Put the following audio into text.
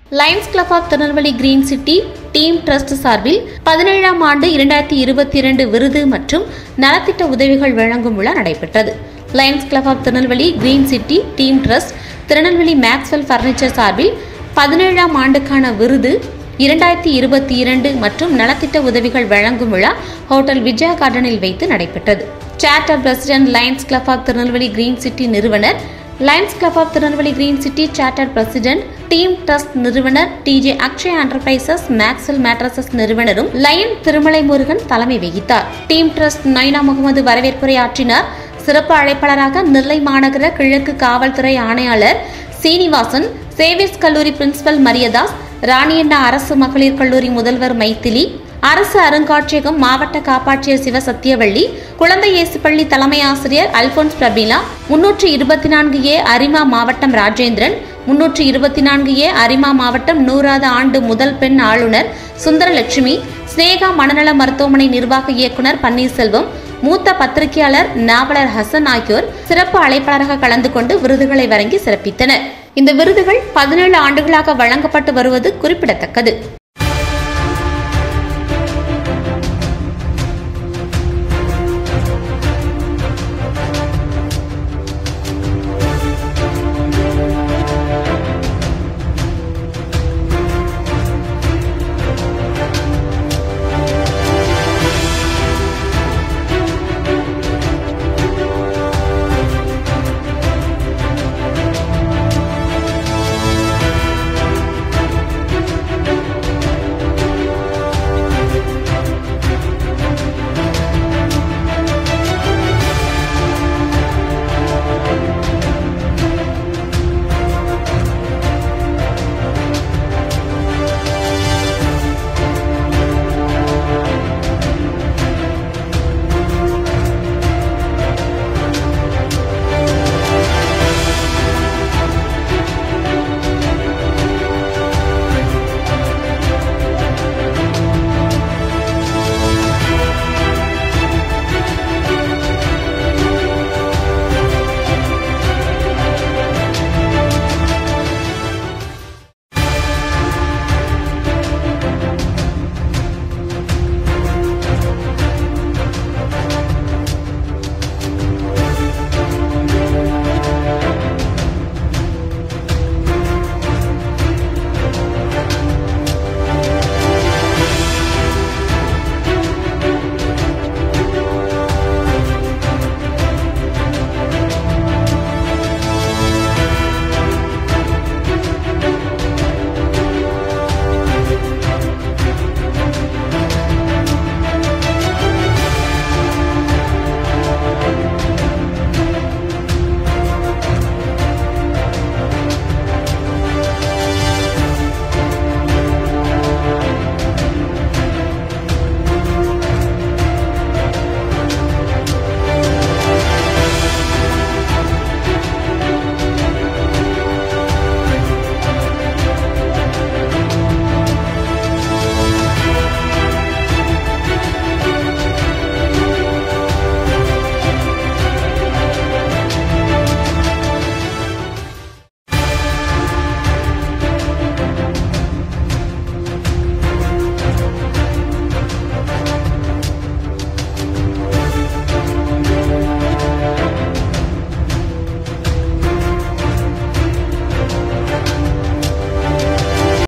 Lions Club of Tirunelveli Green City Team Trust சார்பில் பதினேழாம் ஆண்டு இரண்டாயிரத்தி இருபத்தி இரண்டு விருது மற்றும் நலத்திட்ட உதவிகள் வழங்கும் விழா நடைபெற்றது Lions Club of Tirunelveli Green City Team Trust Tirunelveli Maxwell Furniture சார்பில் பதினேழாம் ஆண்டுக்கான விருது இரண்டாயிரத்தி இருபத்தி இரண்டு மற்றும் நலத்திட்ட உதவிகள் வழங்கும் விழா ஹோட்டல் விஜயா கார்டனில் வைத்து நடைபெற்றது charter president Lions Club of Tirunelveli Green City நிறுவனர் Lions Club of Tirunelveli Green City charter president Team Trust நிறுவனர் DJ Akshay enterprises Maxwell mattresses நிறுவனரும் லயன் திருமலை முருகன் தலைமை வகித்தார் டீம் ட்ரஸ்ட் நைனா முகமது வரவேற்புரை ஆற்றினார் சிறப்பு அழைப்பாளராக நெல்லை மாநகர கிழக்கு காவல்துறை ஆணையாளர் சீனிவாசன் சேவியர்ஸ் கல்லூரி பிரின்சிபல் மரியதாஸ் ராணியண்ணா அரசு மகளிர் கல்லூரி முதல்வர் மைத்திலி அரசு அருங்காட்சியகம் மாவட்ட காப்பாட்சியர் சிவ சத்தியவள்ளி குழந்தை இயேசு பள்ளி தலைமை ஆசிரியர் அல்போன்ஸ் பிரபீலா முன்னூற்று இருபத்தி நான்கு ஏ அரிமா மாவட்டம் ராஜேந்திரன் முன்னூற்று இருபத்தி நான்கு ஏ அரிமா மாவட்டம் நூறாவது ஆண்டு முதல் பெண் ஆளுநர் சுந்தரலட்சுமி ஸ்னேகா மனநல மருத்துவமனை நிர்வாக இயக்குனர் பன்னீர்செல்வம் மூத்த பத்திரிகையாளர் நாவலர் ஹசன் ஆகியோர் சிறப்பு அழைப்பாளராக கலந்து கொண்டு விருதுகளை வழங்கி சிறப்பித்தனர் இந்த விருதுகள் பதினேழு ஆண்டுகளாக வழங்கப்பட்டு வருவது குறிப்பிடத்தக்கது